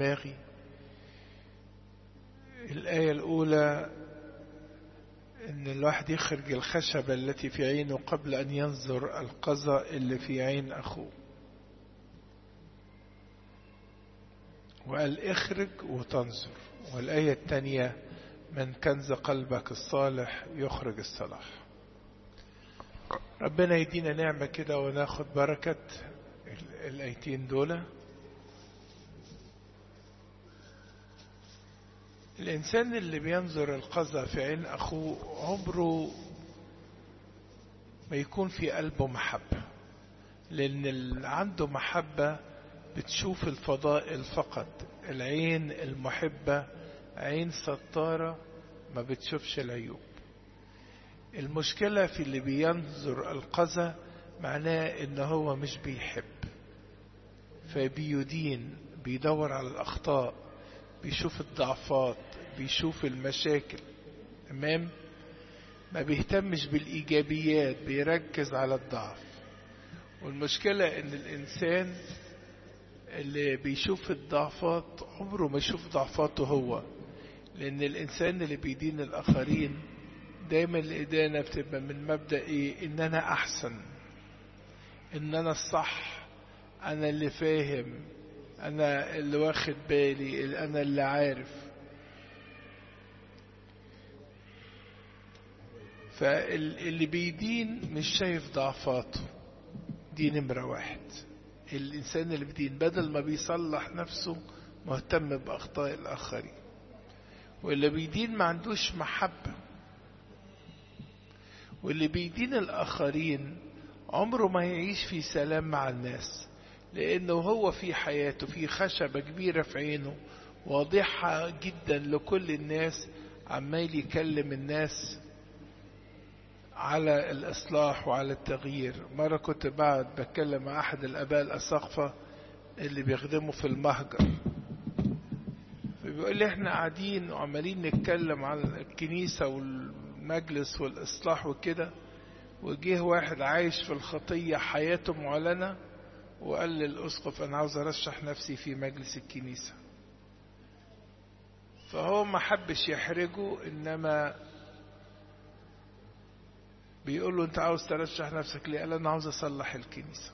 دماغي الآية الأولى إن الواحد يخرج الخشبة التي في عينه قبل أن ينظر القذى اللي في عين أخوه وقال اخرج وتنظر والآية الثانية من كنز قلبك الصالح يخرج الصلاح ربنا يدينا نعمة كده وناخد بركة الآيتين دول الإنسان اللي بينظر القذى في عين أخوه عمره ما يكون في قلبه محبة لأن اللي عنده محبة بتشوف الفضائل فقط العين المحبة عين ستارة ما بتشوفش العيوب المشكلة في اللي بينظر القذى معناه ان هو مش بيحب فبيدين بيدور على الأخطاء بيشوف الضعفات بيشوف المشاكل تمام ما بيهتمش بالإيجابيات بيركز على الضعف والمشكلة ان الإنسان اللي بيشوف الضعفات عمره ما يشوف ضعفاته هو لأن الإنسان اللي بيدين الآخرين دايما الإدانة بتبقى من مبدأ إيه إن أنا أحسن إن أنا الصح أنا اللي فاهم أنا اللي واخد بالي أنا اللي عارف فاللي بيدين مش شايف ضعفاته دي نمرة واحد الإنسان اللي بدين بدل ما بيصلح نفسه مهتم بأخطاء الآخرين واللي بيدين ما عندوش محبة واللي بيدين الآخرين عمره ما يعيش في سلام مع الناس لأنه هو في حياته في خشبة كبيرة في عينه واضحة جدا لكل الناس عمال يكلم الناس على الإصلاح وعلى التغيير مرة كنت بعد بتكلم مع أحد الآباء الأساقفة اللي بيخدموا في المهجر بيقول لي احنا قاعدين وعمالين نتكلم عن الكنيسة والمجلس والإصلاح وكده وجه واحد عايش في الخطية حياته معلنة وقال للأسقف أنا عاوز أرشح نفسي في مجلس الكنيسة فهو ما حبش يحرجه إنما بيقول له أنت عاوز ترشح نفسك ليه؟ قال أنا عاوز أصلح الكنيسة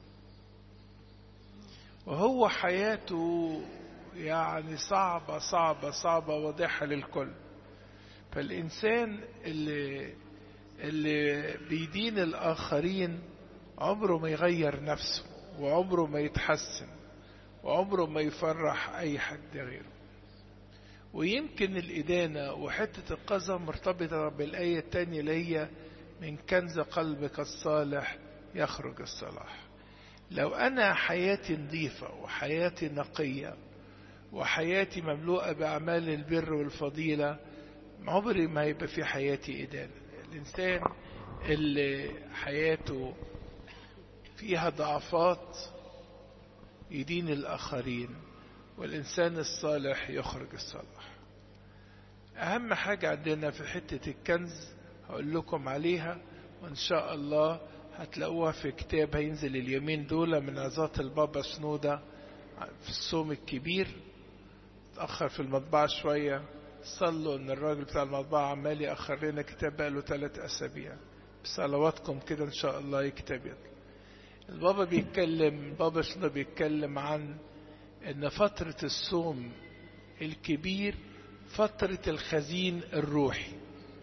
وهو حياته يعني صعبة صعبة صعبة واضحة للكل فالإنسان اللي اللي بيدين الآخرين عمره ما يغير نفسه وعمره ما يتحسن وعمره ما يفرح أي حد غيره ويمكن الإدانة وحتة القذى مرتبطة بالآية التانية اللي هي من كنز قلبك الصالح يخرج الصلاح لو أنا حياتي نظيفة وحياتي نقية وحياتي مملوءة بأعمال البر والفضيلة عمري ما يبقى في حياتي إدانة الإنسان اللي حياته فيها ضعفات يدين الآخرين والإنسان الصالح يخرج الصلاح أهم حاجة عندنا في حتة الكنز هقول لكم عليها وإن شاء الله هتلاقوها في كتاب هينزل اليومين دول من عظات البابا سنودة في الصوم الكبير اتأخر في المطبعة شوية صلوا ان الراجل بتاع المطبعة عمال يأخر لنا كتاب بقاله ثلاث أسابيع بصلواتكم كده إن شاء الله يكتب يطلع البابا بيتكلم البابا شنو بيتكلم عن ان فترة الصوم الكبير فترة الخزين الروحي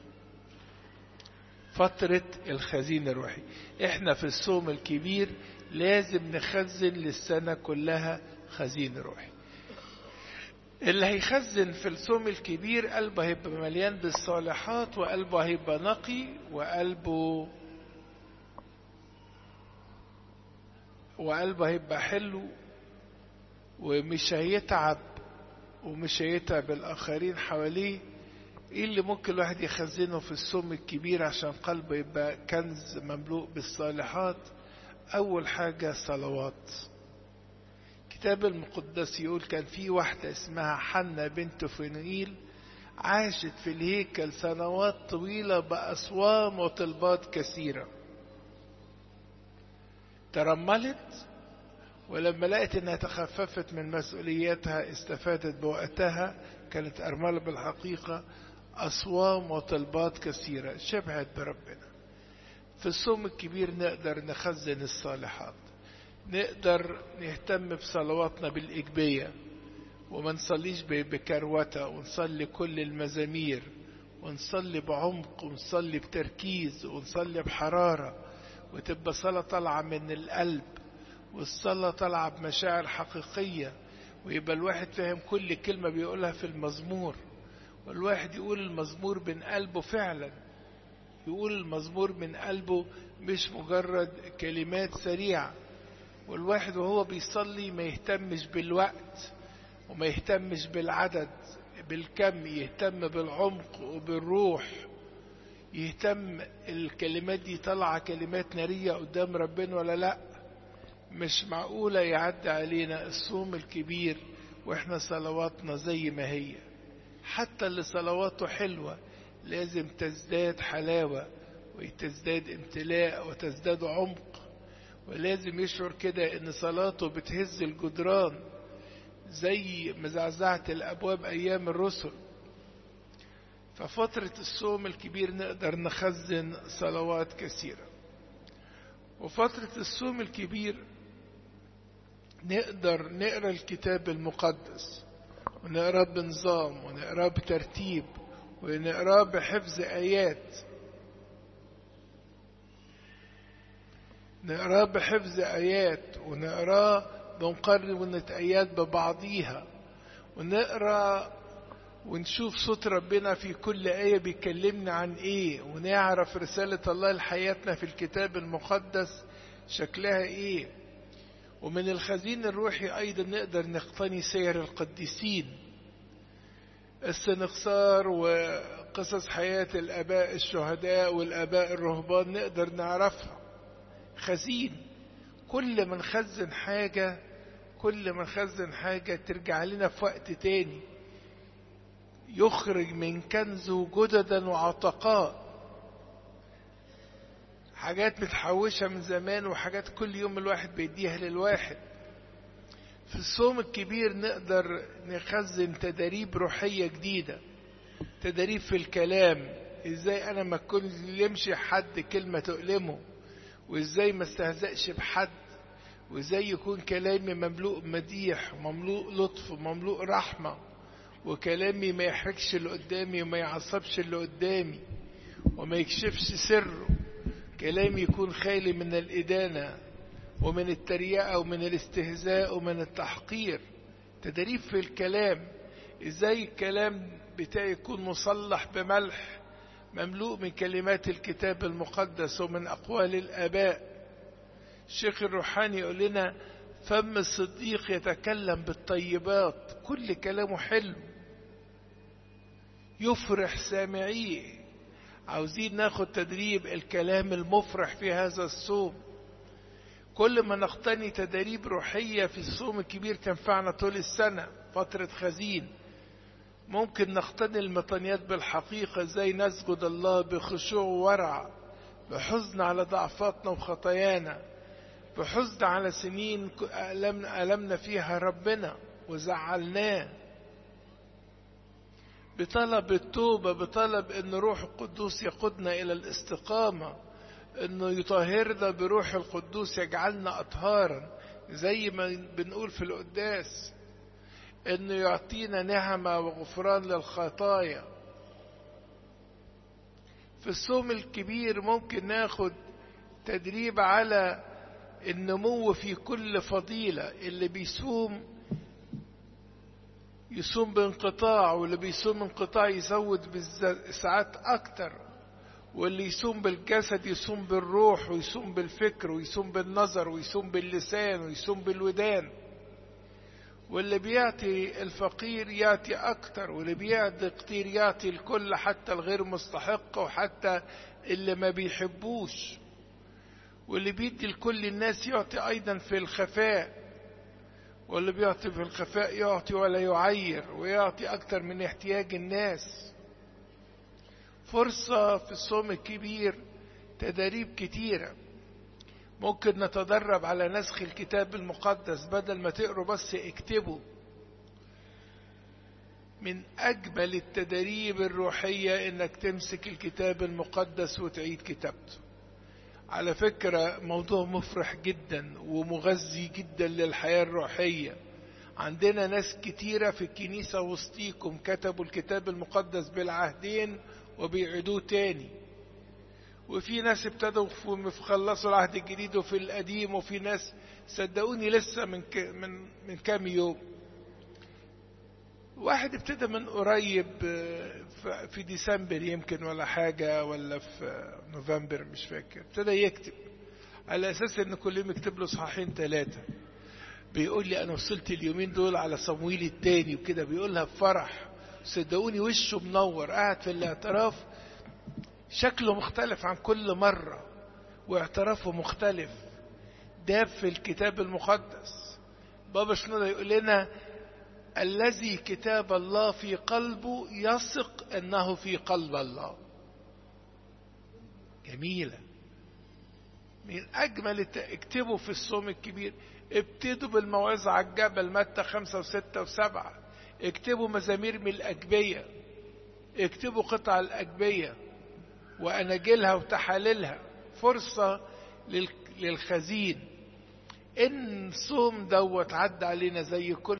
فترة الخزين الروحي احنا في الصوم الكبير لازم نخزن للسنة كلها خزين روحي اللي هيخزن في الصوم الكبير قلبه هيبقى مليان بالصالحات وقلبه هيبقى نقي وقلبه وقلبه هيبقى حلو ومش هيتعب ومش هيتعب الآخرين حواليه ايه اللي ممكن الواحد يخزنه في الصوم الكبير عشان قلبه يبقى كنز مملوء بالصالحات اول حاجة صلوات الكتاب المقدس يقول كان في واحدة اسمها حنة بنت فنوئيل عاشت في الهيكل سنوات طويلة بأصوام وطلبات كثيرة ترملت ولما لقيت انها تخففت من مسؤولياتها استفادت بوقتها كانت أرملة بالحقيقة أصوام وطلبات كثيرة شبعت بربنا في الصوم الكبير نقدر نخزن الصالحات نقدر نهتم بصلواتنا بالإجبية وما نصليش بكروتة ونصلي كل المزامير ونصلي بعمق ونصلي بتركيز ونصلي بحرارة وتبقى صلاة طالعة من القلب والصلاة طالعة بمشاعر حقيقية ويبقى الواحد فاهم كل كلمة بيقولها في المزمور والواحد يقول المزمور من قلبه فعلا يقول المزمور من قلبه مش مجرد كلمات سريعة والواحد وهو بيصلي ما يهتمش بالوقت وما يهتمش بالعدد بالكم يهتم بالعمق وبالروح يهتم الكلمات دي طالعة كلمات نارية قدام ربنا ولا لا مش معقولة يعدي علينا الصوم الكبير واحنا صلواتنا زي ما هي حتى اللي صلواته حلوة لازم تزداد حلاوة وتزداد امتلاء وتزداد عمق ولازم يشعر كده ان صلاته بتهز الجدران زي مزعزعة الابواب ايام الرسل ففترة الصوم الكبير نقدر نخزن صلوات كثيرة وفترة الصوم الكبير نقدر نقرا الكتاب المقدس ونقراه بنظام ونقراه بترتيب ونقراه بحفظ آيات نقراه بحفظ آيات ونقراه بنقرب آيات ببعضيها ونقرا ونشوف صوت ربنا في كل آية بيكلمنا عن إيه ونعرف رسالة الله لحياتنا في الكتاب المقدس شكلها إيه ومن الخزين الروحي أيضا نقدر نقتني سير القديسين السنخسار وقصص حياة الآباء الشهداء والآباء الرهبان نقدر نعرفها خزين كل ما نخزن حاجة كل ما نخزن حاجة ترجع لنا في وقت تاني يخرج من كنزه جددا وعتقاء حاجات متحوشة من زمان وحاجات كل يوم الواحد بيديها للواحد في الصوم الكبير نقدر نخزن تدريب روحية جديدة تدريب في الكلام ازاي انا ما اكلمش حد كلمة تؤلمه وازاي ما استهزأش بحد وازاي يكون كلامي مملوء مديح ومملوء لطف ومملوء رحمة وكلامي ما يحرجش اللي قدامي وما يعصبش اللي قدامي وما يكشفش سره كلامي يكون خالي من الإدانة ومن التريقة ومن الاستهزاء ومن التحقير تدريب في الكلام ازاي الكلام بتاعي يكون مصلح بملح مملوء من كلمات الكتاب المقدس ومن أقوال الآباء الشيخ الروحاني يقول لنا فم الصديق يتكلم بالطيبات كل كلامه حلو يفرح سامعيه عاوزين ناخد تدريب الكلام المفرح في هذا الصوم كل ما نقتني تدريب روحية في الصوم الكبير تنفعنا طول السنة فترة خزين ممكن نقتني المطنيات بالحقيقة زي نسجد الله بخشوع وورع بحزن على ضعفاتنا وخطايانا بحزن على سنين ألمنا, ألمنا فيها ربنا وزعلناه بطلب التوبة بطلب أن روح القدوس يقودنا إلى الاستقامة أنه يطهرنا بروح القدوس يجعلنا أطهارا زي ما بنقول في القداس أنه يعطينا نعمة وغفران للخطايا في الصوم الكبير ممكن ناخد تدريب على النمو في كل فضيلة اللي بيصوم يصوم بانقطاع واللي بيصوم انقطاع يزود بالساعات أكتر واللي يصوم بالجسد يصوم بالروح ويصوم بالفكر ويصوم بالنظر ويصوم باللسان ويصوم بالودان واللي بيعطي الفقير يعطي أكتر واللي بيعطي كتير يعطي الكل حتى الغير مستحق وحتى اللي ما بيحبوش واللي بيدي لكل الناس يعطي أيضا في الخفاء واللي بيعطي في الخفاء يعطي ولا يعير ويعطي أكتر من احتياج الناس فرصة في الصوم الكبير تداريب كتيرة ممكن نتدرب على نسخ الكتاب المقدس بدل ما تقروا بس اكتبوا من أجمل التدريب الروحية إنك تمسك الكتاب المقدس وتعيد كتابته على فكرة موضوع مفرح جدا ومغذي جدا للحياة الروحية عندنا ناس كتيرة في الكنيسة وسطيكم كتبوا الكتاب المقدس بالعهدين وبيعيدوه تاني وفي ناس ابتدوا في خلصوا العهد الجديد وفي القديم وفي ناس صدقوني لسه من ك من من كام يوم واحد ابتدى من قريب في ديسمبر يمكن ولا حاجة ولا في نوفمبر مش فاكر ابتدى يكتب على أساس إن كل يوم يكتب له صحاحين ثلاثة بيقول لي أنا وصلت اليومين دول على صمويل التاني وكده بيقولها بفرح صدقوني وشه منور قاعد في الاعتراف شكله مختلف عن كل مرة واعترافه مختلف داب في الكتاب المقدس بابا شنودة يقول لنا الذي كتاب الله في قلبه يثق انه في قلب الله جميلة من اجمل اكتبوا في الصوم الكبير ابتدوا بالموعظة على الجبل متى خمسة وستة وسبعة اكتبوا مزامير من الأجبية اكتبوا قطع الأجبية وأناجيلها وتحاليلها فرصة للخزين إن صوم دوت عدى علينا زي كل